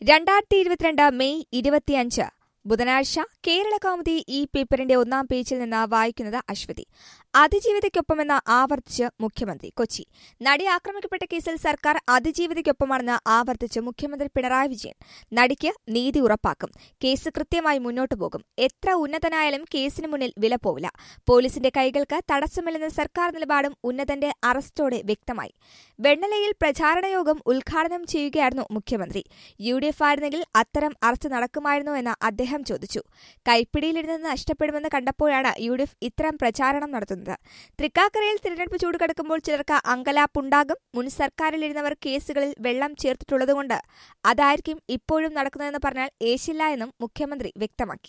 രണ്ടായിരത്തി ഇരുപത്തിരണ്ട് മെയ് ഇരുപത്തിയഞ്ച് ബുധനാഴ്ച കേരള കൗമുദി ഈ പേപ്പറിന്റെ ഒന്നാം പേജിൽ നിന്ന് വായിക്കുന്നത് അശ്വതി അതിജീവിതയ്ക്കൊപ്പമെന്ന് ആവർത്തിച്ച് മുഖ്യമന്ത്രി കൊച്ചി നടി ആക്രമിക്കപ്പെട്ട കേസിൽ സർക്കാർ അതിജീവിതയ്ക്കൊപ്പമാണെന്ന് ആവർത്തിച്ച് മുഖ്യമന്ത്രി പിണറായി വിജയൻ നടിക്ക് നീതി ഉറപ്പാക്കും കേസ് കൃത്യമായി മുന്നോട്ടു പോകും എത്ര ഉന്നതനായാലും കേസിന് മുന്നിൽ വില പോവില്ല പോലീസിന്റെ കൈകൾക്ക് തടസ്സമില്ലെന്ന സർക്കാർ നിലപാടും ഉന്നതന്റെ അറസ്റ്റോടെ വ്യക്തമായി വെണ്ണലയിൽ പ്രചാരണ യോഗം ഉദ്ഘാടനം ചെയ്യുകയായിരുന്നു മുഖ്യമന്ത്രി യു ഡി എഫ് ആയിരുന്നെങ്കിൽ അത്തരം അറസ്റ്റ് നടക്കുമായിരുന്നോ എന്ന് അദ്ദേഹം ചോദിച്ചു കൈപ്പിടിയിലിരുന്ന് നഷ്ടപ്പെടുമെന്ന് കണ്ടപ്പോഴാണ് യു ഡി എഫ് ഇത്തരം പ്രചാരണം നടത്തുന്നത് തൃക്കാക്കരയിൽ തിരഞ്ഞെടുപ്പ് ചൂട് കടക്കുമ്പോൾ ചിലർക്ക് അങ്കലാപ്പുണ്ടാകും മുൻ സർക്കാരിലിരുന്നവർ കേസുകളിൽ വെള്ളം ചേർത്തിട്ടുള്ളതുകൊണ്ട് അതായിരിക്കും ഇപ്പോഴും നടക്കുന്നതെന്ന് പറഞ്ഞാൽ ഏശില്ല എന്നും മുഖ്യമന്ത്രി വ്യക്തമാക്കി